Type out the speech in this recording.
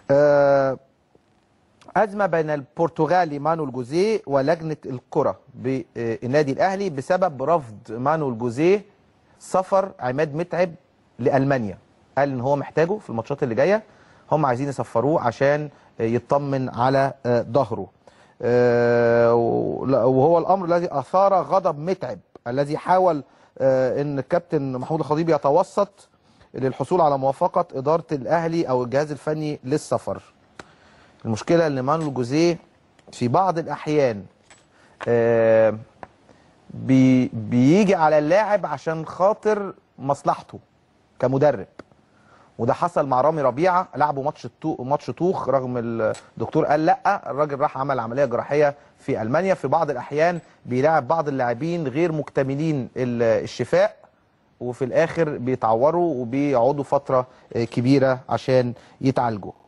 آه، أزمة بين البرتغالي مانويل جوزيه ولجنة الكرة بالنادي الأهلي بسبب رفض مانويل جوزيه سفر عماد متعب لألمانيا قال إن هو محتاجه في الماتشات اللي جاية هم عايزين يسفروه عشان يطمن على آه، ظهره آه، وهو الأمر الذي أثار غضب متعب الذي حاول آه، إن الكابتن محمود الخطيب يتوسط للحصول على موافقة إدارة الأهلي أو الجهاز الفني للسفر المشكلة ان مانويل جوزيه في بعض الاحيان آه، بي بيجي على اللاعب عشان خاطر مصلحته كمدرب وده حصل مع رامي ربيعه لعبوا ماتش التو... ماتش طوخ رغم الدكتور قال لا الراجل راح عمل عمليه جراحيه في المانيا في بعض الاحيان بيلاعب بعض اللاعبين غير مكتملين ال- الشفاء وفي الاخر بيتعوروا وبيقعدوا فتره آه، كبيره عشان يتعالجوا